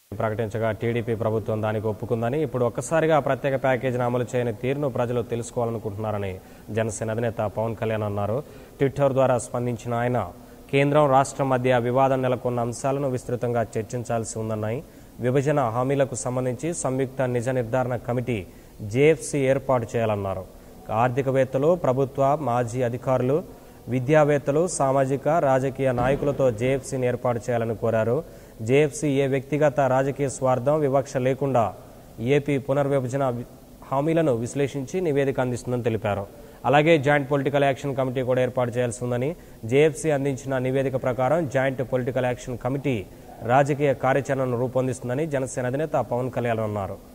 ప్రకటించగా TDP ప్రభుత్వం దానికి ఒప్పుకుందని ఇప్పుడు ఒక్కసారిగా ప్రత్యేక ప్యాకేజీని అమలు చేయని తీరును ప్రజలు తెలుసుకోవాలనుకుంటున్నారని జనసేన అధినేత పవన్ కళ్యాణ్ అన్నారు ట్విట్టర్ ద్వారా స్పందించిన ఆయన కేంద్రం రాష్ట్రం మధ్య వివాదం నెలకొన్న అంశాలను విస్తృతంగా చర్చించాల్సి ఉందన్నాయి విభజన హామీలకు సంబంధించి సంయుక్త నిజ నిర్ధారణ కమిటీ జేఎఫ్సీ ఏర్పాటు చేయాలన్నారు ఆర్థికవేత్తలు ప్రభుత్వ మాజీ అధికారులు విద్యావేత్తలు సామాజిక రాజకీయ నాయకులతో జేఎఫ్సీని ఏర్పాటు చేయాలని కోరారు జేఎఫ్సీ ఏ వ్యక్తిగత రాజకీయ స్వార్థం వివక్ష లేకుండా ఏపీ పునర్విభజన వి- హామీలను విశ్లేషించి నివేదిక అందిస్తుందని తెలిపారు అలాగే జాయింట్ పొలిటికల్ యాక్షన్ కమిటీ కూడా ఏర్పాటు చేయాల్సి ఉందని జేఎఫ్సీ అందించిన నివేదిక ప్రకారం జాయింట్ పొలిటికల్ యాక్షన్ కమిటీ రాజకీయ కార్యాచరణను రూపొందిస్తుందని జనసేన అధినేత పవన్ కళ్యాణ్ అన్నారు